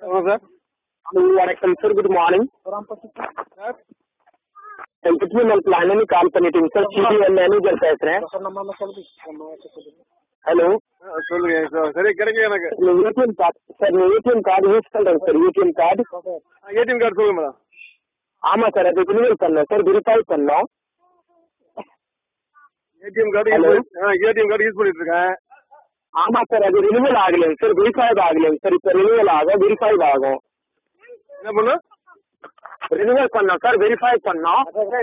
Sir வணக்கம் sir good morning sir என்கிட்ட plan call பண்ணிட்டீங்க சார் சிபிஎன் மேனேஜர் பேசுறேன் ஹலோ சொல்லுங்க சார் சரி கிடைக்கும் எனக்கு ATM card sir ATM card use பண்றேன் sir ATM card ATM card சொல்லுங்க மேடம் ஆமா சார் அது ரினிவல் பண்ணோம் சார் வெரிஃபை பண்ணோம் ATM card Hello. ATM card use பண்ணிட்டு இருக்கேன் ஆமா சார் அது ரினிவல் ஆகலைங்க சார் வெரிஃபை ஆகலைங்க சார் இப்போ ரினிவல் ஆகும் வெரிஃபை ஆகும் என்ன பண்ண ரினிவல் பண்ணோம் சார் வெரிஃபை பண்ணோம்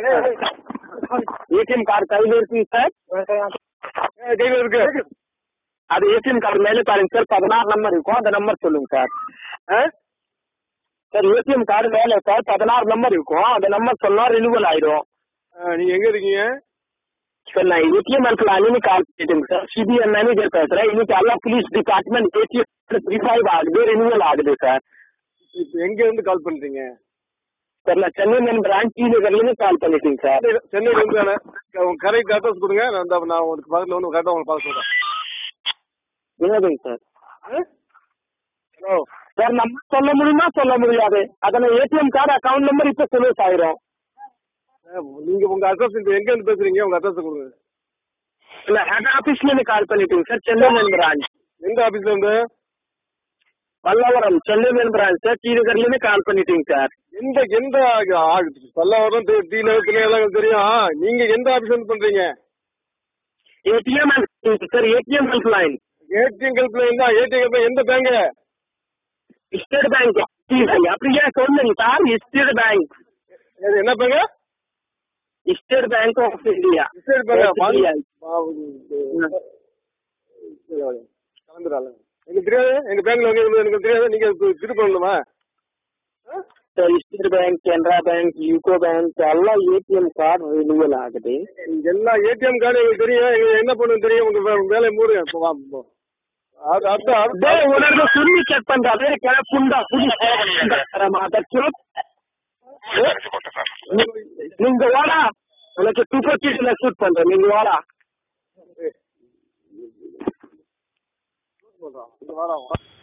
ஏடிஎம் கார்டு கையில் இருக்குங்க சார் கையில் இருக்கு அது ஏடிஎம் கார்டு மேலே பாருங்க சார் பதினாறு நம்பர் இருக்கும் அந்த நம்பர் சொல்லுங்க சார் ஆ? சார் ஏடிஎம் கார்டு மேலே சார் பதினாறு நம்பர் இருக்கும் அந்த நம்பர் சொன்னா ரினிவல் ஆயிடும் ஆ, நீங்க எங்க இருக்கீங்க சார் நான் ஏடிஎம் அனுப்பல அன்னைக்கு கால் பண்ணிட்டேங்க சார் சிபிஎன் மேனேஜர் பேசுறேன் இன்னைக்கு எல்லா போலீஸ் டிபார்ட்மெண்ட் ஏடிஎம் ரிஃபைவ் ஆகுது ரினிவல் ஆகுது சார் இப்போ எங்க இருந்து கால் பண்றீங்க சார் நான் சென்னை மெயின் பிரான்ச் ஸ்ரீநகர்லேருந்து கால் பண்ணிட்டேங்க சார் சென்னை- சென்னையில இருந்து தானே உங்க கரெக்ட் அட்ரஸ் கொடுங்க நான் இந்த- நான் உங்களுக்கு பக்கத்துல வந்து கரெக்டாக உங்களுக்கு பார்க்க சொல்றேன் என்னதுங்க சார் ஹலோ சார் நம்ம சொல்ல முடியுமா சொல்ல முடியாது அதில் ஏடிஎம் கார்டு அக்கௌண்ட் நம்பர் இப்போ செலவு ஆயிரும் நீங்க உங்க அட்ரஸ் இப்போ எங்க இருந்து பேசுறீங்க உங்க அட்ரஸ் கொடுங்க இல்ல ஹெட் ஆஃபீஸ்லேருந்து கால் பண்ணிட்டேங்க சார் சென்னை மெயின் பிரான்ச் எந்த ஆபீஸ்ல இருந்து Pallavaram Chennai main branch sir ஸ்ரீநகர்லேருந்து கால் பண்ணிட்டேங்க சார் எந்த எந்த பல்லாவரம் டீலர் எல்லாம் தெரியும் நீங்க எந்த ஆபீஸ்ல இருந்து பண்றீங்க ATM sir ATM help line ATM ஹெல்ப்ல இருந்தா ஏடிஎம் ஹெல்ப்ல எந்த பேங்க் ஸ்டேட் பேங்க் அப்படியே சொல்லுங்க சார் ஸ்டேட் பேங்க் என்ன bank State Bank of India State Bank SBI. கலந்துடால எனக்கு தெரியாது எங்க பேங்க்ல வந்து எனக்கு தெரியாது நீங்க திரு பண்ணணுமா sir State Bank Canara Bank UCO Bank எல்லாம் ஏடிஎம் கார்டு ரினிவல் ஆகுது எல்லா ஏடிஎம் கார்டு எனக்கு தெரியும் எங்க என்ன பண்ணுன்னு தெரியும் உங்க வே- வேலையை மூடுங்க இப்போ வா, இப்போ. அது அடுத்த டேய் அடுத்த உனக்கு சுண்ணி செக் பண்றாரு கிளப்புண்டா புடி மாதச்சோத் நீங்க வாடா உனக்கு டூ ஃபோர்ட்டி ஷூட் பண்றேன் நீங்க வாடா வாரம்